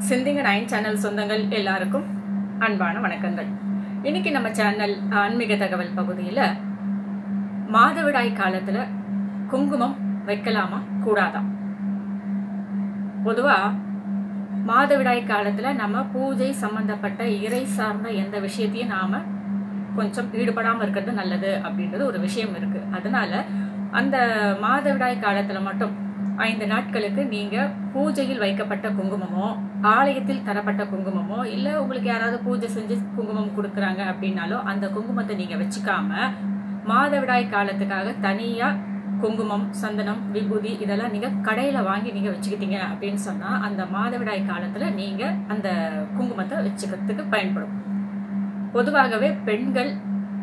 சிந்திங்க nine channel சொந்தங்கள் எல்லாருக்கும் அன்பான வணக்கங்கள் இன்னைக்கு நம்ம சேனல் ஆன்மீக தகவல் பகுதியில் மாதவிடாய் காலத்தில் குங்குமம் வைக்கலாமா கூடாதா பொதுவாக மாதவிடாய் காலத்தில் நம்ம பூஜை சம்பந்தப்பட்ட இறை சார்ந்த எந்த விஷயத்தையும் நாம் கொஞ்சம் ஈடுபடாமல் இருக்கிறது நல்லது அப்படின்றது ஒரு விஷயம் இருக்குது அதனால அந்த மாதவிடாய் காலத்தில் மட்டும் ஐந்து நாட்களுக்கு நீங்கள் பூஜையில் வைக்கப்பட்ட குங்குமமோ ஆலயத்தில் தரப்பட்ட குங்குமமோ இல்லை உங்களுக்கு யாராவது பூஜை செஞ்சு குங்குமம் கொடுக்குறாங்க அப்படின்னாலோ அந்த குங்குமத்தை நீங்கள் வச்சுக்காம மாதவிடாய் காலத்துக்காக தனியாக குங்குமம் சந்தனம் விபூதி இதெல்லாம் நீங்கள் கடையில் வாங்கி நீங்கள் வச்சுக்கிட்டீங்க அப்படின்னு சொன்னால் அந்த மாதவிடாய் காலத்தில் நீங்கள் அந்த குங்குமத்தை வச்சுக்கிறதுக்கு பயன்படும் பொதுவாகவே பெண்கள்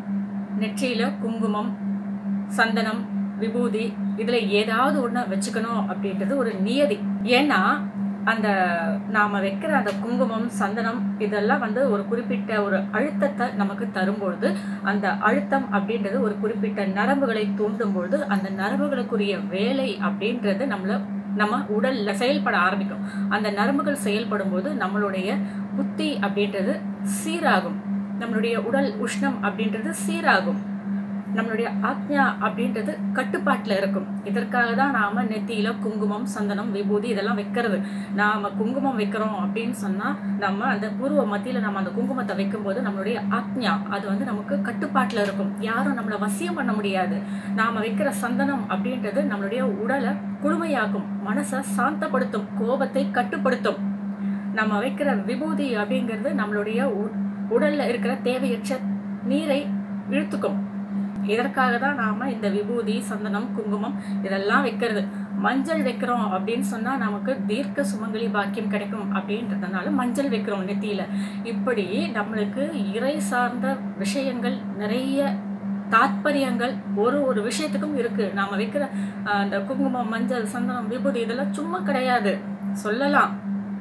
நெற்றியில் குங்குமம் சந்தனம் விபூதி இதில் ஏதாவது ஒன்று வச்சுக்கணும் அப்படின்றது ஒரு நியதி ஏன்னா அந்த நாம் வைக்கிற அந்த குங்குமம் சந்தனம் இதெல்லாம் வந்து ஒரு குறிப்பிட்ட ஒரு அழுத்தத்தை நமக்கு தரும்பொழுது அந்த அழுத்தம் அப்படின்றது ஒரு குறிப்பிட்ட நரம்புகளை தூண்டும் பொழுது அந்த நரம்புகளுக்குரிய வேலை அப்படின்றது நம்மள நம்ம உடல்ல செயல்பட ஆரம்பிக்கும் அந்த நரம்புகள் செயல்படும் போது நம்மளுடைய புத்தி அப்படின்றது சீராகும் நம்மளுடைய உடல் உஷ்ணம் அப்படின்றது சீராகும் நம்மளுடைய ஆக்ஞா அப்படின்றது கட்டுப்பாட்டில் இருக்கும் இதற்காக தான் நாம் நெத்தியில் குங்குமம் சந்தனம் விபூதி இதெல்லாம் வைக்கிறது நாம் குங்குமம் வைக்கிறோம் அப்படின்னு சொன்னால் நம்ம அந்த பூர்வ மத்தியில் நம்ம அந்த குங்குமத்தை வைக்கும்போது நம்மளுடைய ஆக்ஞா அது வந்து நமக்கு கட்டுப்பாட்டில் இருக்கும் யாரும் நம்மளை வசியம் பண்ண முடியாது நாம் வைக்கிற சந்தனம் அப்படின்றது நம்மளுடைய உடலை குளுமையாக்கும் மனசை சாந்தப்படுத்தும் கோபத்தை கட்டுப்படுத்தும் நம்ம வைக்கிற விபூதி அப்படிங்கிறது நம்மளுடைய உடல்ல இருக்கிற தேவையற்ற நீரை இழுத்துக்கும் இதற்காக தான் நாம இந்த விபூதி சந்தனம் குங்குமம் இதெல்லாம் வைக்கிறது மஞ்சள் வைக்கிறோம் அப்படின்னு சொன்னா நமக்கு தீர்க்க சுமங்கலி பாக்கியம் கிடைக்கும் அப்படின்றதுனால மஞ்சள் வைக்கிறோம் நெத்தியில இப்படி நம்மளுக்கு இறை சார்ந்த விஷயங்கள் நிறைய தாத்பரியங்கள் ஒரு ஒரு விஷயத்துக்கும் இருக்கு நாம வைக்கிற அந்த குங்குமம் மஞ்சள் சந்தனம் விபூதி இதெல்லாம் சும்மா கிடையாது சொல்லலாம்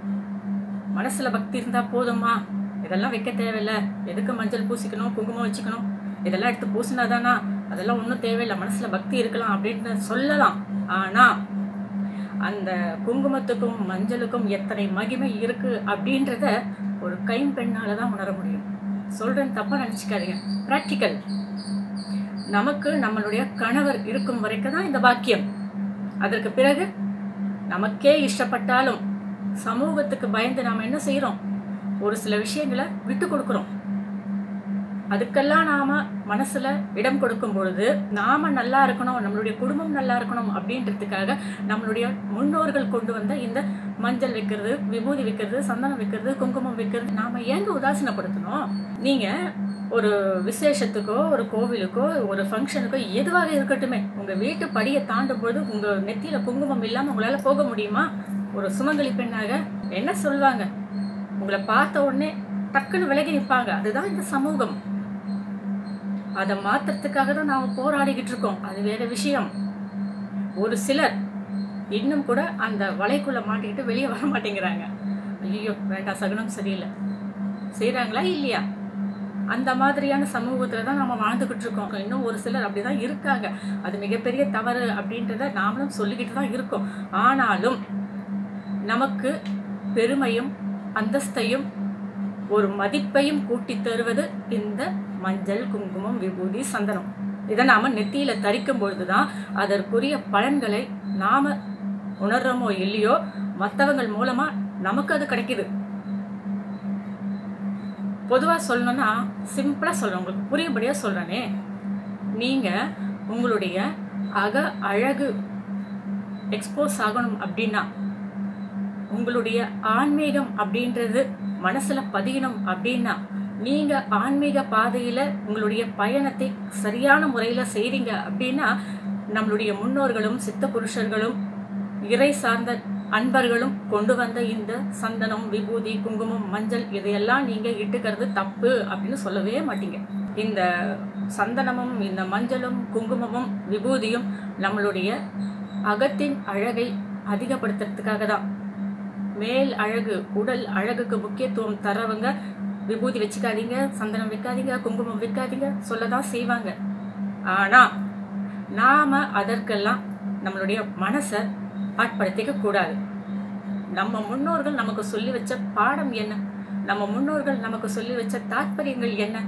மனசுல பக்தி இருந்தா போதுமா இதெல்லாம் வைக்க தேவையில்ல எதுக்கு மஞ்சள் பூசிக்கணும் குங்குமம் வச்சுக்கணும் இதெல்லாம் எடுத்து பூசினாதானா அதெல்லாம் ஒன்றும் தேவையில்லை மனசுல பக்தி இருக்கலாம் அப்படின்னு சொல்லலாம் ஆனா அந்த குங்குமத்துக்கும் மஞ்சளுக்கும் எத்தனை மகிமை இருக்கு அப்படின்றத ஒரு கைம்பெண்ணால தான் உணர முடியும் சொல்றேன் தப்பா நினைச்சுக்காதீங்க பிராக்டிக்கல் நமக்கு நம்மளுடைய கணவர் இருக்கும் வரைக்கும் தான் இந்த பாக்கியம் அதற்கு பிறகு நமக்கே இஷ்டப்பட்டாலும் சமூகத்துக்கு பயந்து நாம என்ன செய்யறோம் ஒரு சில விஷயங்களை விட்டு கொடுக்குறோம் அதுக்கெல்லாம் நாம மனசுல இடம் கொடுக்கும் பொழுது நாம நல்லா இருக்கணும் நம்மளுடைய குடும்பம் நல்லா இருக்கணும் அப்படின்றதுக்காக நம்மளுடைய முன்னோர்கள் கொண்டு வந்த இந்த மஞ்சள் வைக்கிறது விபூதி வைக்கிறது சந்தனம் வைக்கிறது குங்குமம் வைக்கிறது நாம ஏங்க உதாசீனப்படுத்தணும் நீங்க ஒரு விசேஷத்துக்கோ ஒரு கோவிலுக்கோ ஒரு ஃபங்க்ஷனுக்கோ எதுவாக இருக்கட்டுமே உங்க வீட்டு படியை தாண்டும் பொழுது உங்க நெத்தியில குங்குமம் இல்லாம உங்களால போக முடியுமா ஒரு சுமங்கலி பெண்ணாக என்ன சொல்லுவாங்க உங்களை பார்த்த உடனே டக்குன்னு விலகி நிற்பாங்க அதுதான் இந்த சமூகம் அதை மாத்துறதுக்காக தான் நாம போராடிக்கிட்டு இருக்கோம் அது வேற விஷயம் ஒரு சிலர் இன்னும் கூட அந்த வலைக்குள்ள மாட்டிக்கிட்டு வெளியே வர மாட்டேங்கிறாங்க ஐயோ வேண்டாம் சகுனம் சரியில்லை செய்யறாங்களா இல்லையா அந்த மாதிரியான சமூகத்துல தான் நம்ம வாழ்ந்துகிட்டு இருக்கோம் இன்னும் ஒரு சிலர் அப்படிதான் இருக்காங்க அது மிகப்பெரிய தவறு அப்படின்றத நாமளும் சொல்லிக்கிட்டு தான் இருக்கோம் ஆனாலும் நமக்கு பெருமையும் அந்தஸ்தையும் ஒரு மதிப்பையும் கூட்டி தருவது இந்த மஞ்சள் குங்குமம் விபூதி சந்தனம் இதை நாம நெத்தியில தரிக்கும் பொழுதுதான் அதற்குரிய பலன்களை நாம உணர்றோமோ இல்லையோ மற்றவங்கள் மூலமா நமக்கு அது கிடைக்குது பொதுவா சொல்லணும்னா சிம்பிளா சொல்றேன் உங்களுக்கு புரியும்படியா சொல்றேனே நீங்க உங்களுடைய அக அழகு எக்ஸ்போஸ் ஆகணும் அப்படின்னா உங்களுடைய ஆன்மீகம் அப்படின்றது மனசுல பதியணும் அப்படின்னா நீங்க ஆன்மீக பாதையில உங்களுடைய பயணத்தை சரியான முறையில செய்றீங்க அப்படின்னா நம்மளுடைய முன்னோர்களும் சித்த புருஷர்களும் இறை சார்ந்த அன்பர்களும் கொண்டு வந்த இந்த சந்தனம் விபூதி குங்குமம் மஞ்சள் இதையெல்லாம் நீங்க இட்டுக்கிறது தப்பு அப்படின்னு சொல்லவே மாட்டீங்க இந்த சந்தனமும் இந்த மஞ்சளும் குங்குமமும் விபூதியும் நம்மளுடைய அகத்தின் அழகை அதிகப்படுத்துறதுக்காக தான் மேல் அழகு உடல் அழகுக்கு முக்கியத்துவம் தரவங்க விபூதி வச்சுக்காதீங்க சந்தனம் வைக்காதீங்க குங்குமம் வைக்காதீங்க சொல்லதான் செய்வாங்க ஆனா நாம அதற்கெல்லாம் நம்மளுடைய மனசை ஆட்படுத்திக்க கூடாது நம்ம முன்னோர்கள் நமக்கு சொல்லி வச்ச பாடம் என்ன நம்ம முன்னோர்கள் நமக்கு சொல்லி வச்ச தாற்பயங்கள் என்ன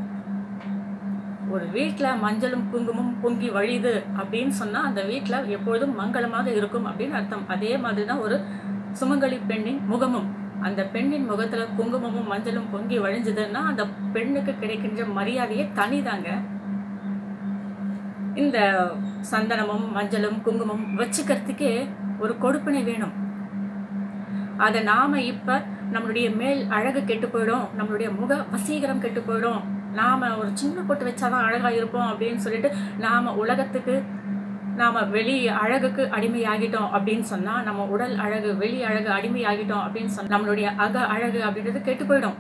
ஒரு வீட்ல மஞ்சளும் குங்குமம் பொங்கி வழியுது அப்படின்னு சொன்னா அந்த வீட்ல எப்பொழுதும் மங்களமாக இருக்கும் அப்படின்னு அர்த்தம் அதே மாதிரி தான் ஒரு சுமங்கலி பெண்ணின் முகமும் அந்த பெண்ணின் முகத்துல குங்குமமும் மஞ்சளும் பொங்கி வழிஞ்சதுன்னா அந்த பெண்ணுக்கு கிடைக்கின்ற மரியாதையே தனிதாங்க இந்த சந்தனமும் மஞ்சளும் குங்குமம் வச்சுக்கிறதுக்கே ஒரு கொடுப்பினை வேணும் அதை நாம இப்ப நம்மளுடைய மேல் அழகு கெட்டு போயிடும் நம்மளுடைய முக வசீகரம் கெட்டு போயிடும் நாம ஒரு சின்ன பொட்டு வச்சாதான் அழகா இருப்போம் அப்படின்னு சொல்லிட்டு நாம உலகத்துக்கு நாம வெளி அழகுக்கு அடிமையாகிட்டோம் அப்படின்னு சொன்னா நம்ம உடல் அழகு வெளி அழகு அடிமையாகிட்டோம் அப்படின்னு சொன்னா நம்மளுடைய அக அழகு அப்படின்றது கெட்டு போயிடும்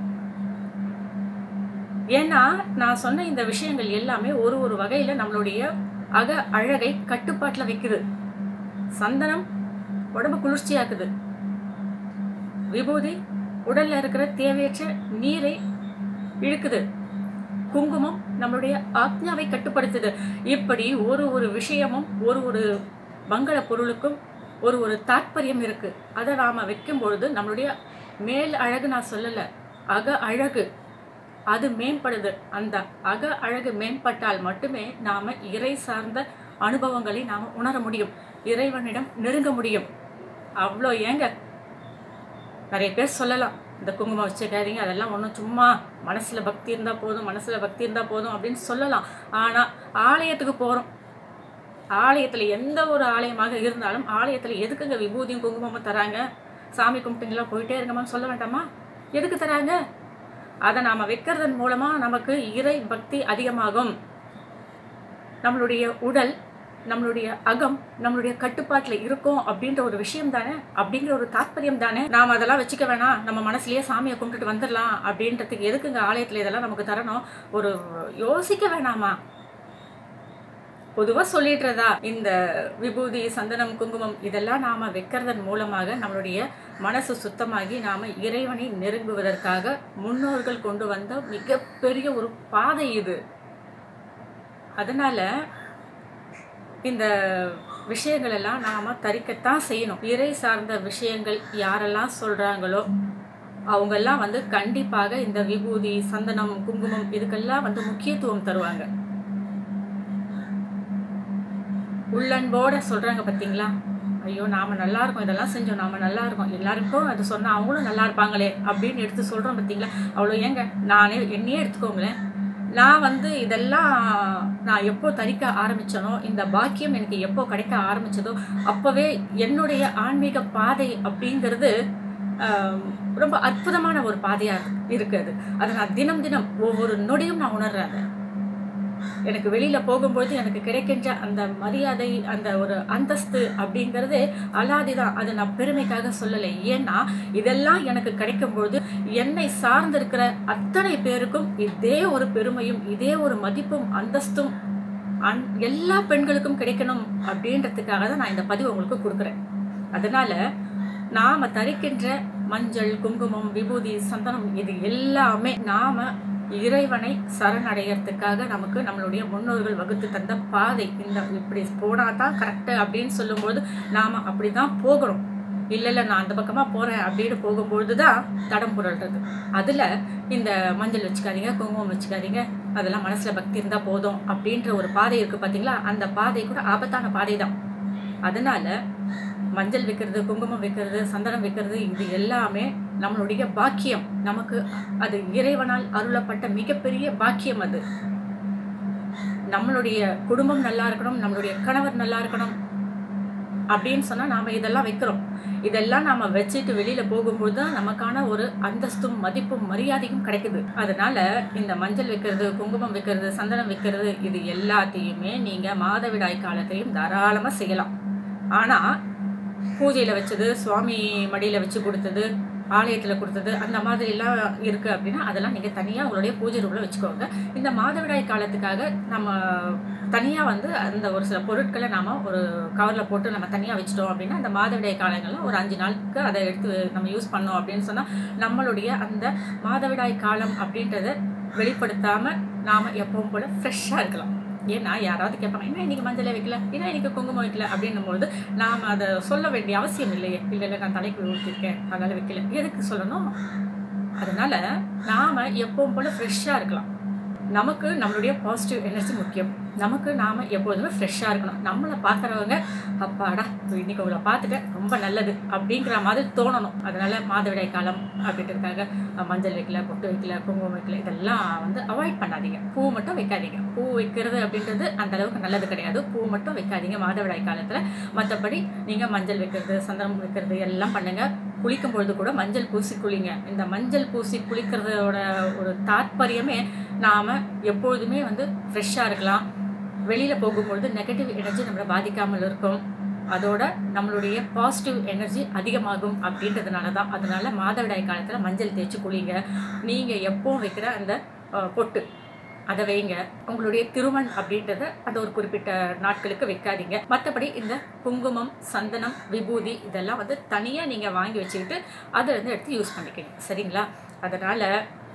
ஏன்னா நான் சொன்ன இந்த விஷயங்கள் எல்லாமே ஒரு ஒரு வகையில நம்மளுடைய அக அழகை கட்டுப்பாட்டுல வைக்குது சந்தனம் உடம்பு குளிர்ச்சியாக்குது விபூதி உடல்ல இருக்கிற தேவையற்ற நீரை இழுக்குது குங்குமம் நம்மளுடைய ஆக்ஞாவை கட்டுப்படுத்துது இப்படி ஒரு ஒரு விஷயமும் ஒரு ஒரு மங்கள பொருளுக்கும் ஒரு ஒரு தாற்பயம் இருக்கு அதை நாம வைக்கும் பொழுது நம்மளுடைய மேல் அழகு நான் சொல்லல அக அழகு அது மேம்படுது அந்த அக அழகு மேம்பட்டால் மட்டுமே நாம இறை சார்ந்த அனுபவங்களை நாம உணர முடியும் இறைவனிடம் நெருங்க முடியும் அவ்வளோ ஏங்க நிறைய பேர் சொல்லலாம் இந்த குங்குமம் வச்சுக்காதீங்க அதெல்லாம் ஒன்றும் சும்மா மனசுல பக்தி இருந்தா போதும் மனசுல பக்தி இருந்தா போதும் அப்படின்னு சொல்லலாம் ஆனா ஆலயத்துக்கு போறோம் ஆலயத்துல எந்த ஒரு ஆலயமாக இருந்தாலும் ஆலயத்துல எதுக்குங்க விபூதியும் குங்குமமும் தராங்க சாமி கும்பிட்டுங்களா போயிட்டே இருக்கமான்னு சொல்ல வேண்டாமா எதுக்கு தராங்க அதை நாம வைக்கிறதன் மூலமா நமக்கு இறை பக்தி அதிகமாகும் நம்மளுடைய உடல் நம்மளுடைய அகம் நம்மளுடைய கட்டுப்பாட்டுல இருக்கும் அப்படின்ற ஒரு விஷயம் தானே அப்படிங்கிற ஒரு தாற்பயம் தானே நாம அதெல்லாம் வச்சுக்க வேணாம் நம்ம மனசுலயே சாமியை கும்பிட்டுட்டு வந்துடலாம் அப்படின்றதுக்கு எதுக்குங்க ஆலயத்துல இதெல்லாம் நமக்கு தரணும் ஒரு யோசிக்க வேணாமா பொதுவா சொல்லிடுறதா இந்த விபூதி சந்தனம் குங்குமம் இதெல்லாம் நாம வைக்கிறதன் மூலமாக நம்மளுடைய மனசு சுத்தமாகி நாம இறைவனை நெருங்குவதற்காக முன்னோர்கள் கொண்டு வந்த மிகப்பெரிய ஒரு பாதை இது அதனால இந்த விஷயங்கள் எல்லாம் நாம தரிக்கத்தான் செய்யணும் இறை சார்ந்த விஷயங்கள் யாரெல்லாம் சொல்றாங்களோ அவங்கெல்லாம் வந்து கண்டிப்பாக இந்த விபூதி சந்தனம் குங்குமம் இதுக்கெல்லாம் வந்து முக்கியத்துவம் தருவாங்க உள்ளன்போட சொல்றாங்க பாத்தீங்களா ஐயோ நாம நல்லா இருக்கோம் இதெல்லாம் செஞ்சோம் நாம நல்லா இருக்கோம் எல்லாருக்கும் அது சொன்னா அவங்களும் நல்லா இருப்பாங்களே அப்படின்னு எடுத்து சொல்றோம் பாத்தீங்களா அவ்வளோ ஏங்க நானே என்னையே எடுத்துக்கோங்களேன் நான் வந்து இதெல்லாம் நான் எப்போ தரிக்க ஆரம்பிச்சனோ இந்த பாக்கியம் எனக்கு எப்போ கிடைக்க ஆரம்பிச்சதோ அப்பவே என்னுடைய ஆன்மீக பாதை அப்படிங்கிறது ஆம், ரொம்ப அற்புதமான ஒரு பாதையா இருக்கு அது அதை நான் தினம் தினம் ஒவ்வொரு நொடியும் நான் உணர்றேன் அதை. எனக்கு வெளியில போகும்போது எனக்கு கிடைக்கின்ற அந்த மரியாதை அந்த ஒரு அந்தஸ்து அப்படிங்கிறது அலாதிதான் அது நான் பெருமைக்காக சொல்லலை ஏன்னா இதெல்லாம் எனக்கு கிடைக்கும் பொழுது என்னை சார்ந்திருக்கிற அத்தனை பேருக்கும் இதே ஒரு பெருமையும் இதே ஒரு மதிப்பும் அந்தஸ்தும் அன் எல்லா பெண்களுக்கும் கிடைக்கணும் அப்படின்றதுக்காக தான் நான் இந்த பதிவு உங்களுக்கு கொடுக்குறேன் அதனால நாம தரிக்கின்ற மஞ்சள் குங்குமம் விபூதி சந்தனம் இது எல்லாமே நாம இறைவனை சரணடையறதுக்காக நமக்கு நம்மளுடைய முன்னோர்கள் வகுத்து தந்த பாதை இந்த இப்படி போனா தான் கரெக்டு அப்படின்னு சொல்லும்போது நாம அப்படிதான் போகிறோம் இல்ல இல்ல நான் அந்த பக்கமா போறேன் அப்படின்னு போகும்பொழுது தான் தடம் புரள்றது அதுல இந்த மஞ்சள் வச்சுக்காதீங்க குங்குமம் வச்சுக்காதீங்க அதெல்லாம் மனசுல பக்தி இருந்தா போதும் அப்படின்ற ஒரு பாதை இருக்கு பாத்தீங்களா அந்த பாதை கூட ஆபத்தான பாதை தான் அதனால மஞ்சள் வைக்கிறது குங்குமம் வைக்கிறது சந்தனம் வைக்கிறது இது எல்லாமே நம்மளுடைய பாக்கியம் நமக்கு அது இறைவனால் அருளப்பட்ட மிகப்பெரிய பாக்கியம் அது நம்மளுடைய குடும்பம் நல்லா இருக்கணும் நம்மளுடைய கணவர் நல்லா இருக்கணும் அப்படின்னு சொன்னா நாம இதெல்லாம் வைக்கிறோம் இதெல்லாம் நாம வச்சுட்டு வெளியில போகும்போது தான் நமக்கான ஒரு அந்தஸ்தும் மதிப்பும் மரியாதையும் கிடைக்குது அதனால இந்த மஞ்சள் வைக்கிறது குங்குமம் வைக்கிறது சந்தனம் வைக்கிறது இது எல்லாத்தையுமே நீங்க மாதவிடாய் காலத்திலையும் தாராளமா செய்யலாம் ஆனா பூஜையில வச்சது சுவாமி மடியில வச்சு கொடுத்தது ஆலயத்துல கொடுத்தது அந்த மாதிரி எல்லாம் இருக்கு அப்படின்னா அதெல்லாம் நீங்க தனியா உங்களுடைய பூஜை ரூம்ல வச்சுக்கோங்க இந்த மாதவிடாய் காலத்துக்காக நம்ம தனியா வந்து அந்த ஒரு சில பொருட்களை நாம ஒரு கவர்ல போட்டு நம்ம தனியா வச்சிட்டோம் அப்படின்னா அந்த மாதவிடாய் காலங்கள்ல ஒரு அஞ்சு நாளுக்கு அதை எடுத்து நம்ம யூஸ் பண்ணோம் அப்படின்னு சொன்னா நம்மளுடைய அந்த மாதவிடாய் காலம் அப்படின்றத வெளிப்படுத்தாம நாம எப்பவும் போல ஃப்ரெஷ்ஷா இருக்கலாம் ஏன்னா யாராவது கேட்பாங்க என்ன இன்னைக்கு மஞ்சளே வைக்கல என்ன இன்னைக்கு குங்குமம் வைக்கல அப்படின்னும் போது நாம் அதை சொல்ல வேண்டிய அவசியம் இல்லையே இல்லை இல்லை நான் தலைக்கு ஊற்றிருக்கேன் அதனால வைக்கல எதுக்கு சொல்லணும் அதனால நாம எப்பவும் போல ஃப்ரெஷ்ஷாக இருக்கலாம் நமக்கு நம்மளுடைய பாசிட்டிவ் எனர்ஜி முக்கியம் நமக்கு நாம் எப்போதுமே ஃப்ரெஷ்ஷாக இருக்கணும் நம்மளை பார்க்குறவங்க அப்பாடா இன்னைக்கு உங்களை பார்த்துட்டேன் ரொம்ப நல்லது அப்படிங்கிற மாதிரி தோணணும் அதனால மாதவிடாய் காலம் அப்படின்றதுக்காக அஹ், மஞ்சள் வைக்கல பொட்டு வைக்கல குங்குமம் வைக்கல இதெல்லாம் வந்து அவாய்ட் பண்ணாதீங்க பூ மட்டும் வைக்காதீங்க பூ வைக்கிறது அப்படின்றது அந்த அளவுக்கு நல்லது கிடையாது பூ மட்டும் வைக்காதீங்க மாதவிடாய் காலத்தில் மற்றபடி நீங்கள் மஞ்சள் வைக்கிறது சந்தனம் வைக்கிறது எல்லாம் பண்ணுங்க குளிக்கும் பொழுது கூட மஞ்சள் பூசி குளிங்க இந்த மஞ்சள் பூசி குளிக்கிறதோட ஒரு தாற்பயமே நாம் எப்பொழுதுமே வந்து ஃப்ரெஷ்ஷாக இருக்கலாம் வெளியில் போகும்பொழுது நெகட்டிவ் எனர்ஜி நம்மளை பாதிக்காமல் இருக்கும் அதோட நம்மளுடைய பாசிட்டிவ் எனர்ஜி அதிகமாகும் அப்படின்றதுனால தான் அதனால மாதவிடாய் காலத்தில் மஞ்சள் தேய்ச்சி குளிங்க நீங்கள் எப்பவும் வைக்கிற அந்த அஹ், பொட்டு அதை வைங்க உங்களுடைய திருமண் அப்படின்றத அது ஒரு குறிப்பிட்ட நாட்களுக்கு வைக்காதீங்க மற்றபடி இந்த குங்குமம் சந்தனம் விபூதி இதெல்லாம் வந்து தனியாக நீங்கள் வாங்கி வச்சுக்கிட்டு அதை வந்து எடுத்து யூஸ் பண்ணிக்கங்க சரிங்களா அதனால்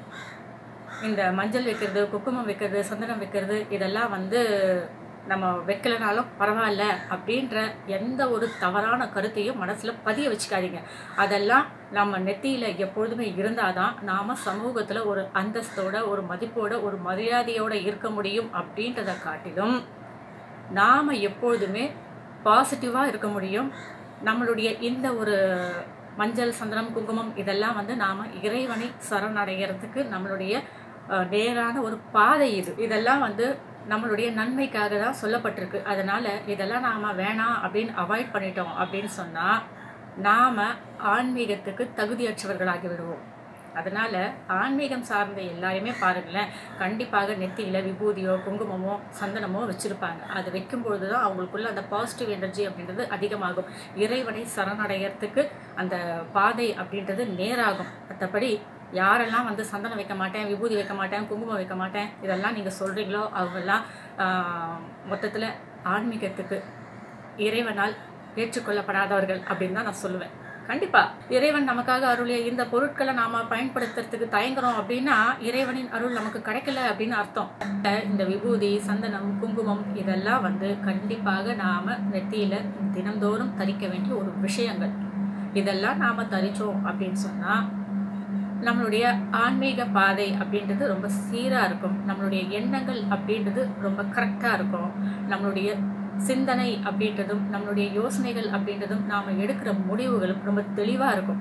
இந்த மஞ்சள் வைக்கிறது குக்குமம் வைக்கிறது சந்தனம் வைக்கிறது இதெல்லாம் வந்து நம்ம வைக்கலனாலும் பரவாயில்ல அப்படின்ற எந்த ஒரு தவறான கருத்தையும் மனசில் பதிய வச்சுக்காதீங்க அதெல்லாம் நம்ம நெத்தியில் எப்பொழுதுமே இருந்தாதான் நாம் சமூகத்தில் ஒரு அந்தஸ்தோட ஒரு மதிப்போட ஒரு மரியாதையோட இருக்க முடியும் அப்படின்றத காட்டிலும் நாம் எப்பொழுதுமே பாசிட்டிவாக இருக்க முடியும் நம்மளுடைய இந்த ஒரு மஞ்சள் சந்தனம் குங்குமம் இதெல்லாம் வந்து நாம் இறைவனை சரணடைகிறதுக்கு நம்மளுடைய அஹ், நேரான ஒரு பாதை இது இதெல்லாம் வந்து நம்மளுடைய நன்மைக்காக தான் சொல்லப்பட்டிருக்கு அதனால இதெல்லாம் நாம் வேணாம் அப்படின்னு அவாய்ட் பண்ணிட்டோம் அப்படின்னு சொன்னால் நாம் ஆன்மீகத்துக்கு தகுதியற்றவர்களாகி விடுவோம் அதனால ஆன்மீகம் சார்ந்த எல்லாருமே பாருங்களேன் கண்டிப்பாக நெத்தியில் விபூதியோ குங்குமமோ சந்தனமோ வச்சுருப்பாங்க அது வைக்கும்பொழுது தான் அவங்களுக்குள்ள அந்த பாசிட்டிவ் எனர்ஜி அப்படின்றது அதிகமாகும் இறைவனை சரணடைகிறதுக்கு அந்த பாதை அப்படின்றது நேராகும் மற்றபடி யாரெல்லாம் வந்து சந்தனம் வைக்க மாட்டேன் விபூதி வைக்க மாட்டேன் குங்குமம் வைக்க மாட்டேன் இதெல்லாம் நீங்கள் சொல்கிறீங்களோ அவங்கெல்லாம் மொத்தத்தில் ஆன்மீகத்துக்கு இறைவனால் ஏற்றுக்கொள்ளப்படாதவர்கள் அப்படின்னு தான் நான் சொல்லுவேன் கண்டிப்பா இறைவன் நமக்காக அருளிய இந்த பொருட்களை நாம பயன்படுத்துறதுக்கு தயங்குறோம் அப்படின்னா இறைவனின் அருள் நமக்கு கிடைக்கல அப்படின்னு அர்த்தம் இந்த விபூதி சந்தனம் குங்குமம் இதெல்லாம் வந்து கண்டிப்பாக நாம நெத்தியில தினந்தோறும் தரிக்க வேண்டிய ஒரு விஷயங்கள் இதெல்லாம் நாம தரிச்சோம் அப்படின்னு சொன்னா நம்மளுடைய ஆன்மீக பாதை அப்படின்றது ரொம்ப சீராக இருக்கும் நம்மளுடைய எண்ணங்கள் அப்படின்றது ரொம்ப கரெக்டாக இருக்கும் நம்மளுடைய சிந்தனை அப்படின்றதும் நம்மளுடைய யோசனைகள் அப்படின்றதும் நாம் எடுக்கிற முடிவுகளும் ரொம்ப தெளிவாக இருக்கும்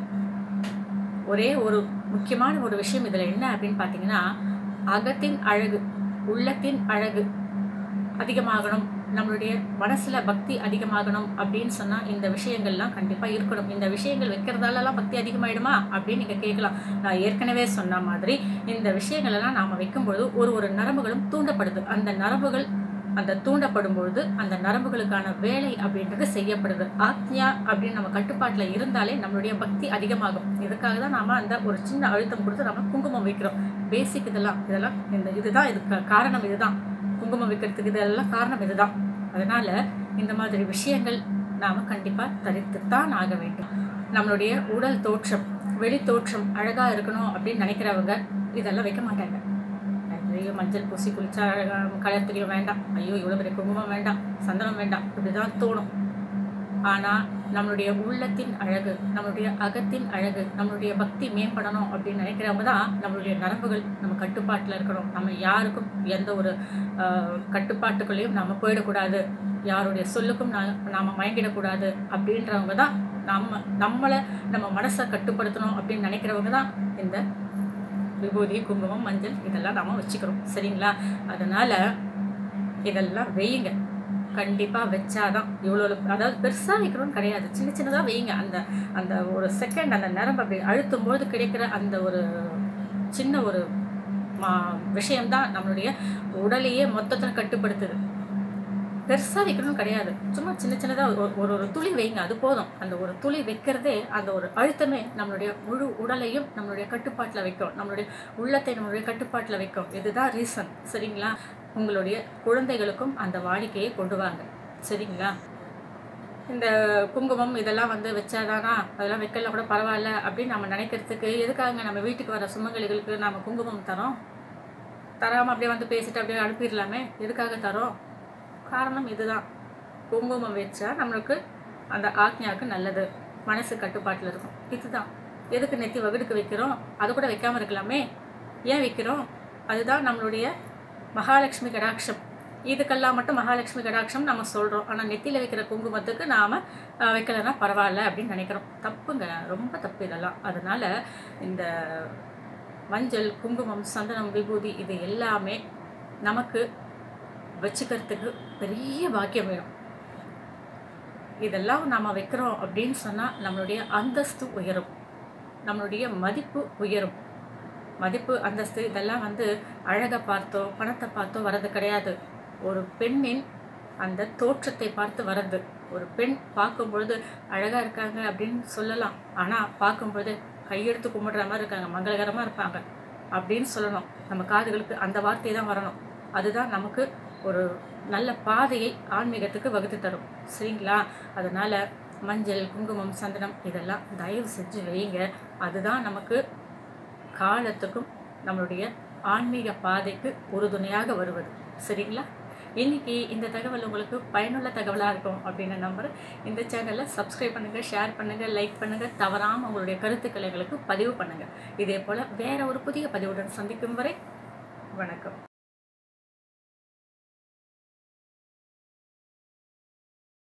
ஒரே ஒரு முக்கியமான ஒரு விஷயம் இதில் என்ன அப்படின்னு பார்த்தீங்கன்னா அகத்தின் அழகு உள்ளத்தின் அழகு அதிகமாகணும் நம்மளுடைய மனசுல பக்தி அதிகமாகணும் அப்படின்னு சொன்னா இந்த விஷயங்கள்லாம் கண்டிப்பா இருக்கணும் இந்த விஷயங்கள் வைக்கிறதாலலாம் பக்தி அதிகமாயிடுமா அப்படின்னு நீங்க கேட்கலாம் நான் ஏற்கனவே சொன்ன மாதிரி இந்த விஷயங்கள் எல்லாம் நாம வைக்கும்பொழுது ஒரு ஒரு நரம்புகளும் தூண்டப்படுது அந்த நரம்புகள் அந்த தூண்டப்படும் பொழுது அந்த நரம்புகளுக்கான வேலை அப்படின்றது செய்யப்படுது ஆக்ஞா அப்படின்னு நம்ம கட்டுப்பாட்டுல இருந்தாலே நம்மளுடைய பக்தி அதிகமாகும் இதுக்காக தான் நாம அந்த ஒரு சின்ன அழுத்தம் கொடுத்து நம்ம குங்குமம் வைக்கிறோம் பேசிக் இதெல்லாம் இதெல்லாம் இந்த இதுதான் இதுக்கு காரணம் இதுதான் குங்குமம் வைக்கிறதுக்கு இதெல்லாம் காரணம் இதுதான் அதனால இந்த மாதிரி விஷயங்கள் நாம கண்டிப்பா தரித்துத்தான் ஆக வேண்டும் நம்மளுடைய உடல் தோற்றம் வெளி தோற்றம் அழகா இருக்கணும் அப்படின்னு நினைக்கிறவங்க இதெல்லாம் வைக்க மாட்டாங்க ஐயோ மஞ்சள் பூசி குளிச்சா கலர் தெரியும் வேண்டாம் ஐயோ இவ்வளோ பெரிய குங்குமம் வேண்டாம் சந்தனம் வேண்டாம் இப்படிதான் தோணும் ஆனா நம்மளுடைய உள்ளத்தின் அழகு நம்மளுடைய அகத்தின் அழகு நம்மளுடைய பக்தி மேம்படணும் அப்படின்னு நினைக்கிறவங்க தான் நம்மளுடைய நரம்புகள் நம்ம கட்டுப்பாட்டில் இருக்கணும் நம்ம யாருக்கும் எந்த ஒரு ஆஹ், கட்டுப்பாட்டுக்குள்ளேயும் நம்ம போயிடக்கூடாது யாருடைய சொல்லுக்கும் நா- நாம மயங்கிடக்கூடாது அப்படின்றவங்க தான் நம்ம நம்மளை நம்ம மனசை கட்டுப்படுத்தணும் அப்படின்னு நினைக்கிறவங்க தான் இந்த விபூதி குங்குமம் மஞ்சள் இதெல்லாம் நாம வச்சுக்கிறோம் சரிங்களா அதனால இதெல்லாம் வையுங்க கண்டிப்பா வச்சாதான் இவ்வளோ அதாவது பெருசா வைக்கணும்னு கிடையாது சின்ன சின்னதா வையுங்க அந்த அந்த ஒரு செகண்ட் அந்த நரம்பு அப்படி அழுத்தும் போது கிடைக்கிற அந்த ஒரு சின்ன ஒரு மா விஷயம்தான் நம்மளுடைய உடலையே மொத்தத்தில் கட்டுப்படுத்துது பெருசாக வைக்கணும் கிடையாது சும்மா சின்ன சின்னதாக ஒரு ஒரு ஒரு துளி வைங்க அது போதும் அந்த ஒரு துளி வைக்கிறதே அந்த ஒரு அழுத்தமே நம்மளுடைய முழு உடலையும் நம்மளுடைய கட்டுப்பாட்டில் வைக்கும் நம்மளுடைய உள்ளத்தை நம்மளுடைய கட்டுப்பாட்டில் வைக்கும் இதுதான் ரீசன் சரிங்களா உங்களுடைய குழந்தைகளுக்கும் அந்த வாடிக்கையை கொண்டு வாங்க சரிங்களா இந்த குங்குமம் இதெல்லாம் வந்து வச்சாதானா அதெல்லாம் வைக்கல கூட பரவாயில்ல அப்படின்னு நம்ம நினைக்கிறதுக்கு எதுக்காக நம்ம வீட்டுக்கு வர சுமங்கலிகளுக்கு நம்ம குங்குமம் தரோம் தராமல் அப்படியே வந்து பேசிட்டு அப்படியே அனுப்பிடலாமே எதுக்காக தரோம் காரணம் இதுதான் குங்குமம் வச்சா நம்மளுக்கு அந்த ஆக்ஞாவுக்கு நல்லது மனசு கட்டுப்பாட்டில் இருக்கும் இதுதான் எதுக்கு நெத்தி வகுடுக்கு வைக்கிறோம் அது கூட வைக்காம இருக்கலாமே ஏன் வைக்கிறோம் அதுதான் நம்மளுடைய மகாலட்சுமி கடாட்சம் இதுக்கெல்லாம் மட்டும் மகாலட்சுமி கடாட்சம் நம்ம சொல்கிறோம் ஆனால் நெத்தியில் வைக்கிற குங்குமத்துக்கு நாம் வைக்கலைன்னா பரவாயில்ல அப்படின்னு நினைக்கிறோம் தப்புங்க ரொம்ப தப்பு இதெல்லாம் அதனால் இந்த மஞ்சள் குங்குமம் சந்தனம் விபூதி இது எல்லாமே நமக்கு வச்சுக்கிறதுக்கு பெரிய பாக்கியம் வேணும் இதெல்லாம் நாம் வைக்கிறோம் அப்படின்னு சொன்னால் நம்மளுடைய அந்தஸ்து உயரும் நம்மளுடைய மதிப்பு உயரும் மதிப்பு அந்தஸ்து இதெல்லாம் வந்து அழகை பார்த்தோ பணத்தை பார்த்தோ வர்றது கிடையாது ஒரு பெண்ணின் அந்த தோற்றத்தை பார்த்து வர்றது ஒரு பெண் பார்க்கும் பொழுது அழகாக இருக்காங்க அப்படின்னு சொல்லலாம் ஆனால் பார்க்கும் பொழுது கையெடுத்து கும்பிடுற மாதிரி இருக்காங்க மங்களகரமாக இருப்பாங்க அப்படின்னு சொல்லணும் நம்ம காதுகளுக்கு அந்த வார்த்தை தான் வரணும் அதுதான் நமக்கு ஒரு நல்ல பாதையை ஆன்மீகத்துக்கு வகுத்து தரும் சரிங்களா அதனால் மஞ்சள் குங்குமம் சந்தனம் இதெல்லாம் தயவு செஞ்சு வைங்க அதுதான் நமக்கு காலத்துக்கும் நம்மளுடைய ஆன்மீக பாதைக்கு உறுதுணையாக வருவது சரிங்களா இன்னைக்கு இந்த தகவல் உங்களுக்கு பயனுள்ள தகவலாக இருக்கும் அப்படின்னு நம்புறேன் இந்த சேனலை சப்ஸ்கிரைப் பண்ணுங்கள் ஷேர் பண்ணுங்கள் லைக் பண்ணுங்கள் தவறாமல் உங்களுடைய கருத்துக்களை எங்களுக்கு பதிவு பண்ணுங்கள் இதே போல் வேற ஒரு புதிய பதிவுடன் சந்திக்கும் வரை வணக்கம்